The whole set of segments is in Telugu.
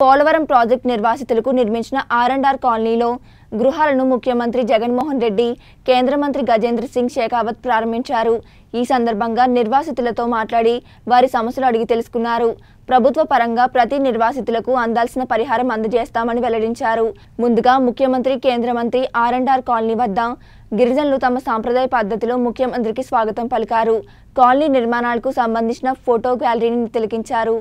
పోలవరం ప్రాజెక్టు నిర్వాసితులకు నిర్మించిన ఆర్ అండ్ ఆర్ కాలనీలో గృహాలను ముఖ్యమంత్రి జగన్మోహన్ రెడ్డి కేంద్ర మంత్రి గజేంద్ర సింగ్ షేకావత్ ప్రారంభించారు ఈ సందర్భంగా నిర్వాసితులతో మాట్లాడి వారి సమస్యలు అడిగి తెలుసుకున్నారు ప్రభుత్వ పరంగా ప్రతి నిర్వాసితులకు అందాల్సిన పరిహారం అందజేస్తామని వెల్లడించారు ముందుగా ముఖ్యమంత్రి కేంద్ర మంత్రి ఆర్ అండ్ ఆర్ కాలనీ వద్ద గిరిజనులు తమ సాంప్రదాయ పద్ధతిలో ముఖ్యమంత్రికి స్వాగతం పలికారు కాలనీ నిర్మాణాలకు సంబంధించిన ఫోటో గ్యాలరీని తిలకించారు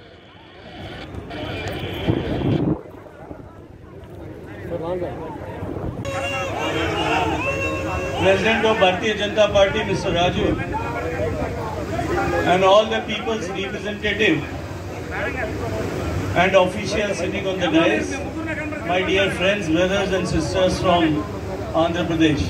President of Bharatiya Janata Party, Mr. Raju, and all the people's representative and officials sitting on the dais, my dear friends, brothers and sisters from Andhra Pradesh.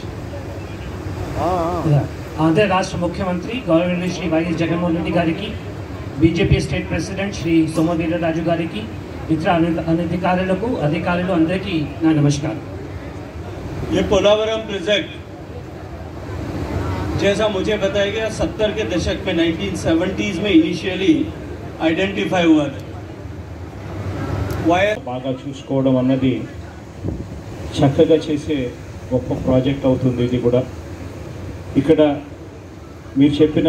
Andhra రాష్ట్ర ముఖ్యమంత్రి గౌరవనీయులు శ్రీ వైఎస్ జగన్మోహన్ రెడ్డి గారికి BJP state president Shri Somaveeraraju గారికి ఇతర అన- అనధికారులకు అధికారులు అందరికీ నా నమస్కారం ये पोलावरम प्रोजेक्ट जैसा मुझे बताया गया सत्तर के दशक में 1970s में इनिशियली आइडेंटिफाई हुआ था वायर బాగా చూసుకోవడం అన్నది చక్కగా చేసే గొప్ప ప్రాజెక్ట్ అవుతుంది ఇది కూడా ఇక్కడ మీరు చెప్పిన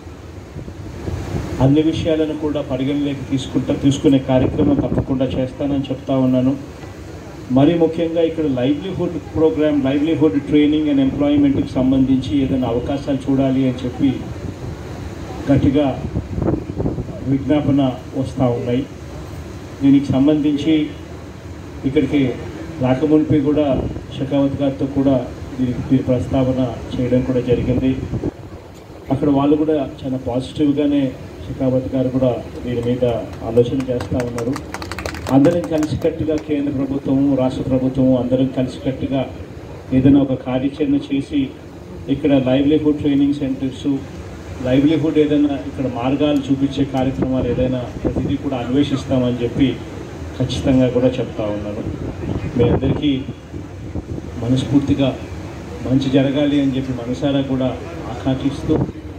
అన్ని విషయాలను కూడా పరిగణలోకి తీసుకుంటా తీసుకునే కార్యక్రమం తప్పకుండా చేస్తానని చెప్తా ఉన్నాను మరీ ముఖ్యంగా ఇక్కడ livelihood program livelihood training and ఎంప్లాయ్మెంట్కి సంబంధించి ఏదైనా అవకాశాలు చూడాలి అని చెప్పి గట్టిగా విజ్ఞాపన వస్తూ ఉన్నాయి దీనికి సంబంధించి ఇక్కడికి రాకమునిపి కూడా షకావత్ గారితో కూడా దీనికి దీని ప్రస్తావన చేయడం కూడా జరిగింది అక్కడ వాళ్ళు కూడా చాలా పాజిటివ్గానే షకావత్ గారు కూడా దీని మీద ఆలోచన చేస్తూ ఉన్నారు అందరం కలిసికట్టుగా కేంద్ర ప్రభుత్వము రాష్ట్ర ప్రభుత్వము అందరం కలిసికట్టుగా ఏదైనా ఒక కార్యాచరణ చేసి ఇక్కడ లైవ్లీహుడ్ ట్రైనింగ్ సెంటర్స్ లైవ్లీహుడ్ ఏదైనా ఇక్కడ మార్గాలు చూపించే కార్యక్రమాలు ఏదైనా ప్రతిదీ కూడా అన్వేషిస్తామని చెప్పి ఖచ్చితంగా కూడా చెప్తా ఉన్నాను మీ అందరికీ మనస్ఫూర్తిగా మంచి జరగాలి అని చెప్పి మనసారా కూడా ఆకాంక్షిస్తూ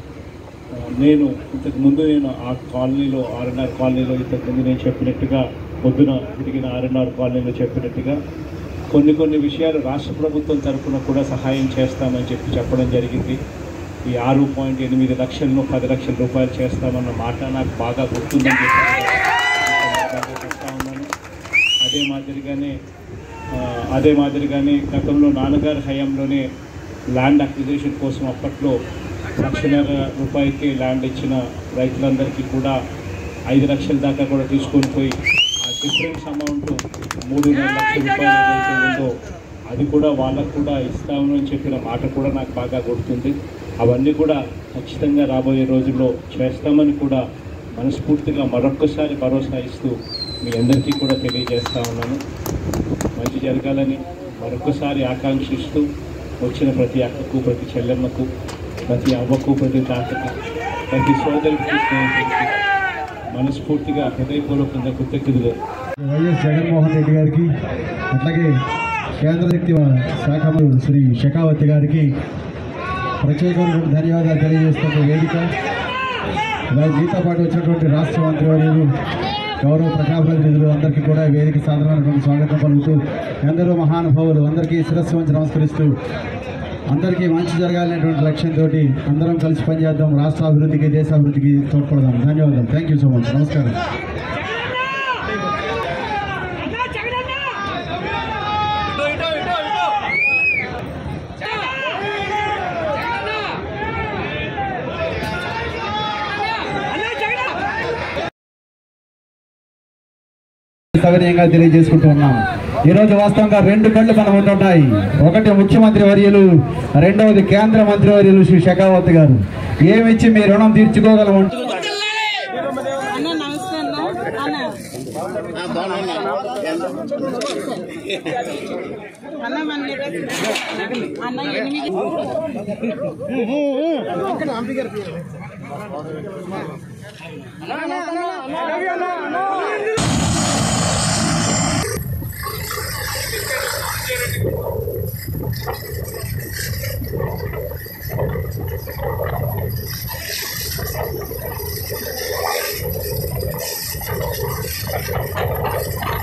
ఆ, నేను ఇంతకు ముందు నేను ఆ కాలనీలో ఆర్ఎన్ఆర్ కాలనీలో ఇంతకు ముందు నేను చెప్పినట్టుగా పొద్దున తిరిగిన ఆర్ఎన్ఆర్ కాలనీలో చెప్పినట్టుగా కొన్ని కొన్ని విషయాలు రాష్ట్ర ప్రభుత్వం తరఫున కూడా సహాయం చేస్తామని చెప్పి చెప్పడం జరిగింది ఈ ఆరు పాయింట్ ఎనిమిది లక్షలను పది లక్షల రూపాయలు చేస్తామన్న మాట నాకు బాగా గుర్తుందని చెప్పి బాగా చెప్తా ఉన్నాను అదే మాదిరిగానే ఆ, అదే మాదిరిగానే గతంలో నాన్నగారి హయాంలోనే ల్యాండ్ అక్విజిషన్ కోసం అప్పట్లో లక్షన్నర రూపాయలకి ల్యాండ్ ఇచ్చిన రైతులందరికీ కూడా ఐదు లక్షల దాకా కూడా తీసుకొని పోయి ఆ డిఫరెన్స్ అమౌంట్ మూడున్నర లక్షల రూపాయలు ఏదైతే ఉందో అది కూడా వాళ్ళకు కూడా ఇస్తామని చెప్పిన మాట కూడా నాకు బాగా గుర్తుంది అవన్నీ కూడా ఖచ్చితంగా రాబోయే రోజుల్లో చేస్తామని కూడా మనస్ఫూర్తిగా మరొక్కసారి భరోసా ఇస్తూ మీ అందరికీ కూడా తెలియజేస్తా ఉన్నాను మంచి జరగాలని మరొకసారి ఆకాంక్షిస్తూ వచ్చిన ప్రతి అక్కకు ప్రతి చెల్లెమ్మకు ప్రతి అవ్వకు ప్రతి తాతకు ప్రతి సోదరికి స్నేహితుడికి మనస్ఫూర్తిగా హృదయపూర్వకంగా కృతజ్ఞతలు వైఎస్ జగన్మోహన్ రెడ్డి గారికి అట్లాగే కేంద్ర శక్తి శాఖ మంత్రి శ్రీ షెకావతి గారికి ప్రత్యేకమైన ధన్యవాదాలు తెలియజేస్తున్న వేదిక అలాగే మీతో పాటు వచ్చినటువంటి రాష్ట్ర మంత్రివర్యులు గౌరవ ప్రజాప్రతినిధులు అందరికీ కూడా వేదిక సాధారణటువంటి స్వాగతం పలుకుతూ ఎందరో మహానుభావులు అందరికీ శిరస్సు వంచి నమస్కరిస్తూ అందరికీ మంచి జరగాలనేటువంటి లక్ష్యంతో అందరం కలిసి పనిచేద్దాం రాష్ట్ర అభివృద్ధికి దేశ అభివృద్ధికి తోడ్పడదాం ధన్యవాదాలు థ్యాంక్ యూ సో మచ్ నమస్కారం సవినయంగా తెలియజేసుకుంటూ ఉన్నాం ఈ రోజు వాస్తవంగా రెండు కళ్ళు మన ముందు ఉన్నాయి ఒకటి ముఖ్యమంత్రి వర్యులు రెండవది కేంద్ర మంత్రి వర్యులు శ్రీ షెకావత్ గారు ఏమిచ్చి మీ రుణం తీర్చుకోగలము అన్న నమస్తే అన్న అన్న అన్న మన అన్న ఎనిమిది ¡Vamos!